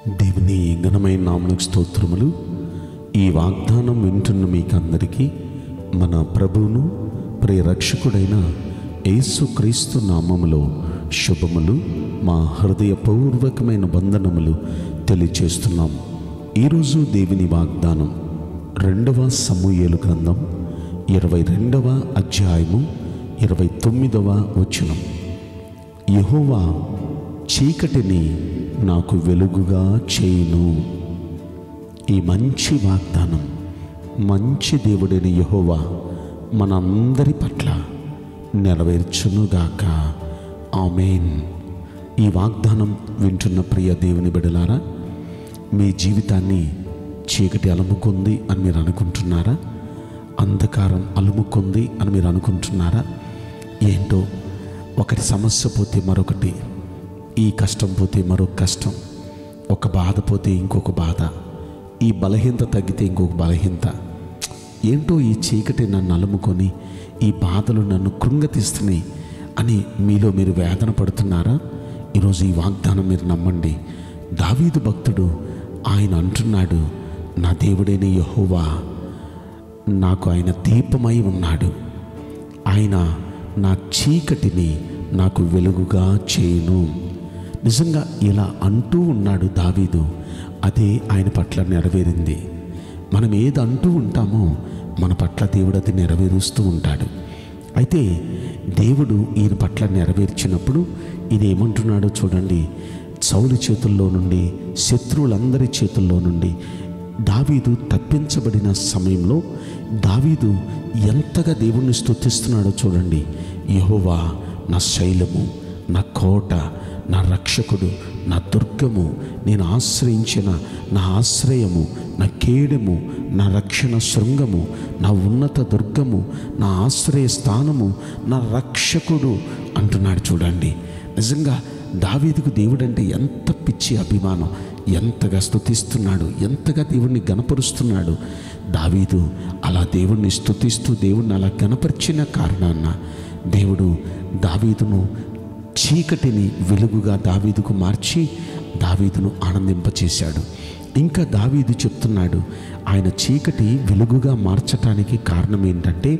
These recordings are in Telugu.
దేవుని ఘనమైన నామకు స్తోత్రములు ఈ వాగ్దానం వింటున్న మీకందరికీ మన ప్రభువును ప్రియరక్షకుడైన యేసుక్రీస్తు నామములో శుభములు మా హృదయపూర్వకమైన వందనములు తెలియచేస్తున్నాం ఈరోజు దేవుని వాగ్దానం రెండవ సమూయేలు గ్రంథం ఇరవై రెండవ అధ్యాయము ఇరవై తొమ్మిదవ వచనం యెహోవా చీకటిని నాకు వెలుగుగా చేయును ఈ మంచి వాగ్దానం మంచి దేవుడైన యెహోవా మనందరి పట్ల నెరవేర్చునుగాక ఆమెన్ ఈ వాగ్దానం వింటున్న ప్రియ దేవుని బిడలారా మీ జీవితాన్ని చీకటి అలుముకుంది అని మీరు అనుకుంటున్నారా అంధకారం అలుముకుంది అని మీరు అనుకుంటున్నారా ఏంటో ఒకటి సమస్య పోతే మరొకటి ఈ కష్టం పోతే మరొక కష్టం ఒక బాధ పోతే ఇంకొక బాధ ఈ బలహీనత తగ్గితే ఇంకొక బలహీనత ఏంటో ఈ చీకటి నన్ను అలుముకొని ఈ బాధలు నన్ను కృంగతీస్తున్నాయి అని మీలో మీరు వేదన పడుతున్నారా ఈరోజు ఈ వాగ్దానం మీరు నమ్మండి దావీదు భక్తుడు ఆయన అంటున్నాడు నా దేవుడైన యహోవా నాకు ఆయన దీపమై ఉన్నాడు ఆయన నా చీకటిని నాకు వెలుగుగా చేయును నిజంగా ఇలా అంటూ ఉన్నాడు దావీదు అదే ఆయన పట్ల నెరవేరింది మనం ఏది అంటూ ఉంటామో మన పట్ల దేవుడు అది నెరవేరుస్తూ ఉంటాడు అయితే దేవుడు ఈయన పట్ల నెరవేర్చినప్పుడు ఇది ఏమంటున్నాడో చూడండి సౌలి చేతుల్లో నుండి శత్రువులందరి చేతుల్లో నుండి దావీదు తప్పించబడిన సమయంలో దావీదు ఎంతగా దేవుణ్ణి స్తుతిస్తున్నాడో చూడండి యహోవా నా శైలము నా కోట నా రక్షకుడు నా దుర్గము నేను ఆశ్రయించిన నా ఆశ్రయము నా కేడము నా రక్షణ శృంగము నా ఉన్నత దుర్గము నా ఆశ్రయ స్థానము నా రక్షకుడు అంటున్నాడు చూడండి నిజంగా దావీదుకు దేవుడంటే ఎంత పిచ్చి అభిమానం ఎంతగా స్తుతిస్తున్నాడు ఎంతగా దేవుణ్ణి గనపరుస్తున్నాడు దావీదు అలా దేవుణ్ణి స్తుతిస్తూ దేవుణ్ణి అలా గనపరిచిన కారణాన్న దేవుడు దావీదును చీకటిని వెలుగుగా దావీదుకు మార్చి దావీదును ఆనందింపచేశాడు ఇంకా దావీదు చెప్తున్నాడు ఆయన చీకటి వెలుగుగా మార్చటానికి కారణం ఏంటంటే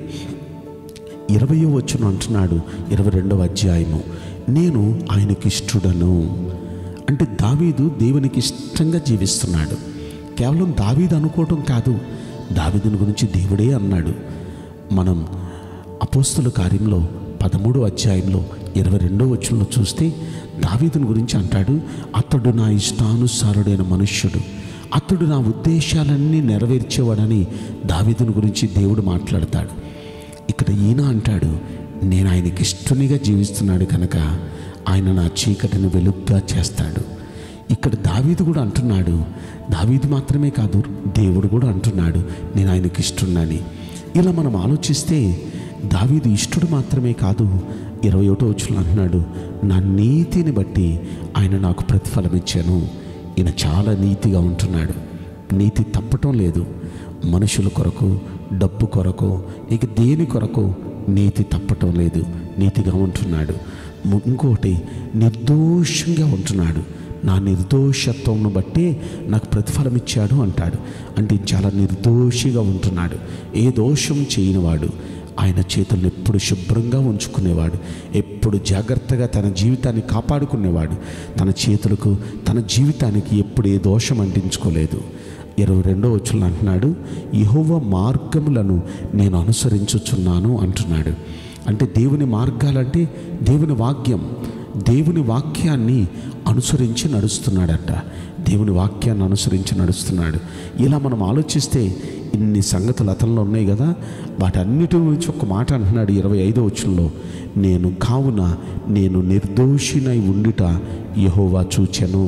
ఇరవయో వచ్చును అంటున్నాడు ఇరవై రెండవ అధ్యాయము నేను ఆయనకి ఇష్టడను అంటే దావీదు దేవునికి ఇష్టంగా జీవిస్తున్నాడు కేవలం దావీదు అనుకోవటం కాదు దావీదుని గురించి దేవుడే అన్నాడు మనం అపోస్తుల కార్యంలో పదమూడో అధ్యాయంలో ఇరవై రెండో వచ్చంలో చూస్తే దావీదుని గురించి అంటాడు అతడు నా ఇష్టానుసారుడైన మనుష్యుడు అతడు నా ఉద్దేశాలన్నీ నెరవేర్చేవాడని దావీదుని గురించి దేవుడు మాట్లాడతాడు ఇక్కడ ఈయన అంటాడు నేను ఆయనకి ఇష్టనిగా జీవిస్తున్నాడు కనుక ఆయన నా చీకటిని వెలుగ్గా చేస్తాడు ఇక్కడ దావీదు కూడా అంటున్నాడు దావీదు మాత్రమే కాదు దేవుడు కూడా అంటున్నాడు నేను ఆయనకి ఇష్టన్నాని ఇలా మనం ఆలోచిస్తే దావీదు ఇష్టడు మాత్రమే కాదు ఇరవై ఒకటో వచ్చులు అంటున్నాడు నా నీతిని బట్టి ఆయన నాకు ప్రతిఫలం ఇచ్చాను ఈయన చాలా నీతిగా ఉంటున్నాడు నీతి తప్పటం లేదు మనుషుల కొరకు డబ్బు కొరకు ఇక దేని కొరకు నీతి తప్పటం లేదు నీతిగా ఉంటున్నాడు ము- ఇంకోటి నిర్దోషంగా ఉంటున్నాడు నా నిర్దోషత్వంను బట్టి నాకు ప్రతిఫలం ఇచ్చాడు అంటాడు అంటే చాలా నిర్దోషిగా ఉంటున్నాడు ఏ దోషం చేయనివాడు ఆయన చేతులను ఎప్పుడు శుభ్రంగా ఉంచుకునేవాడు ఎప్పుడు జాగ్రత్తగా తన జీవితాన్ని కాపాడుకునేవాడు తన చేతులకు తన జీవితానికి ఎప్పుడు ఏ దోషం అంటించుకోలేదు ఇరవై రెండో వచ్చులు అంటున్నాడు యహోవ మార్గములను నేను అనుసరించుచున్నాను అంటున్నాడు అంటే దేవుని మార్గాలంటే దేవుని వాక్యం దేవుని వాక్యాన్ని అనుసరించి నడుస్తున్నాడట దేవుని వాక్యాన్ని అనుసరించి నడుస్తున్నాడు ఇలా మనం ఆలోచిస్తే ఇన్ని సంగతులు అతనిలో ఉన్నాయి కదా వాటన్నిటి గురించి ఒక మాట అంటున్నాడు ఇరవై ఐదో వచ్చంలో నేను కావున నేను నిర్దోషినై ఉండుట యహోవా చూచెను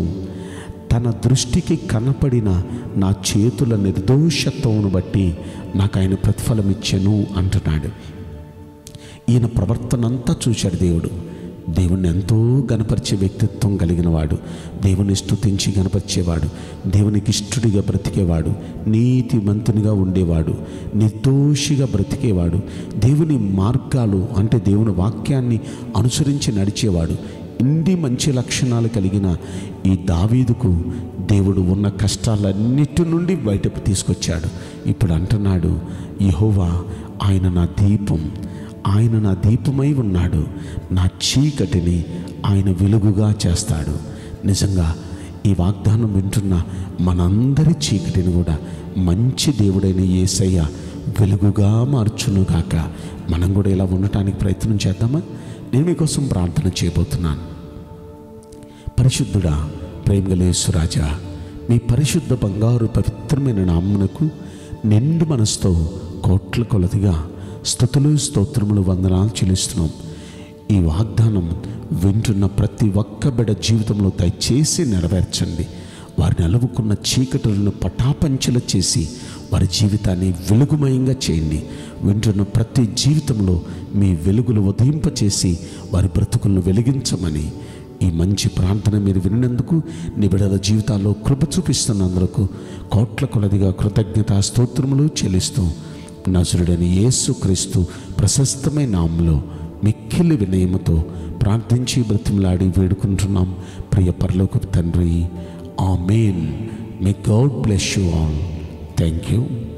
తన దృష్టికి కనపడిన నా చేతుల నిర్దోషత్వమును బట్టి నాకు ఆయన ప్రతిఫలం ఇచ్చెను అంటున్నాడు ఈయన ప్రవర్తన అంతా చూశాడు దేవుడు దేవుణ్ణి ఎంతో గనపరిచే వ్యక్తిత్వం కలిగిన వాడు దేవుని స్తుతించి గనపరిచేవాడు దేవునికి ఇష్టడిగా బ్రతికేవాడు నీతిమంతునిగా ఉండేవాడు నిర్దోషిగా బ్రతికేవాడు దేవుని మార్గాలు అంటే దేవుని వాక్యాన్ని అనుసరించి నడిచేవాడు ఇన్ని మంచి లక్షణాలు కలిగిన ఈ దావీదుకు దేవుడు ఉన్న కష్టాలన్నిటి నుండి బయటకు తీసుకొచ్చాడు ఇప్పుడు అంటున్నాడు యహోవా ఆయన నా దీపం ఆయన నా దీపమై ఉన్నాడు నా చీకటిని ఆయన వెలుగుగా చేస్తాడు నిజంగా ఈ వాగ్దానం వింటున్న మనందరి చీకటిని కూడా మంచి దేవుడైన యేసయ్య వెలుగుగా మార్చునుగాక మనం కూడా ఇలా ఉండటానికి ప్రయత్నం చేద్దామా నేను మీకోసం ప్రార్థన చేయబోతున్నాను పరిశుద్ధుడా ప్రేమగలేశ్వరాజా మీ పరిశుద్ధ బంగారు పవిత్రమైన నామ్మునకు నిండు మనసుతో కోట్ల కొలదిగా స్థుతులు స్తోత్రములు వందనాలు చెల్లిస్తున్నాం ఈ వాగ్దానం వింటున్న ప్రతి ఒక్క బిడ జీవితంలో దయచేసి నెరవేర్చండి వారిని అలవుకున్న చీకటులను పటాపంచలు చేసి వారి జీవితాన్ని వెలుగుమయంగా చేయండి వింటున్న ప్రతి జీవితంలో మీ వెలుగులు ఉదయింపచేసి వారి బ్రతుకులను వెలిగించమని ఈ మంచి ప్రార్థన మీరు వినినందుకు నీ బిడ్డల జీవితాల్లో కృప చూపిస్తున్నందుకు కోట్ల కొలదిగా కృతజ్ఞతా స్తోత్రములు చెల్లిస్తూ నజరుడని యేసుక్రీస్తు ప్రశస్తమైన నామంలో మిక్కిలి వినయముతో ప్రార్థించి బ్రతిమలాడి వేడుకుంటున్నాం ప్రియ పరలోక తండ్రి amen may God bless you all thank you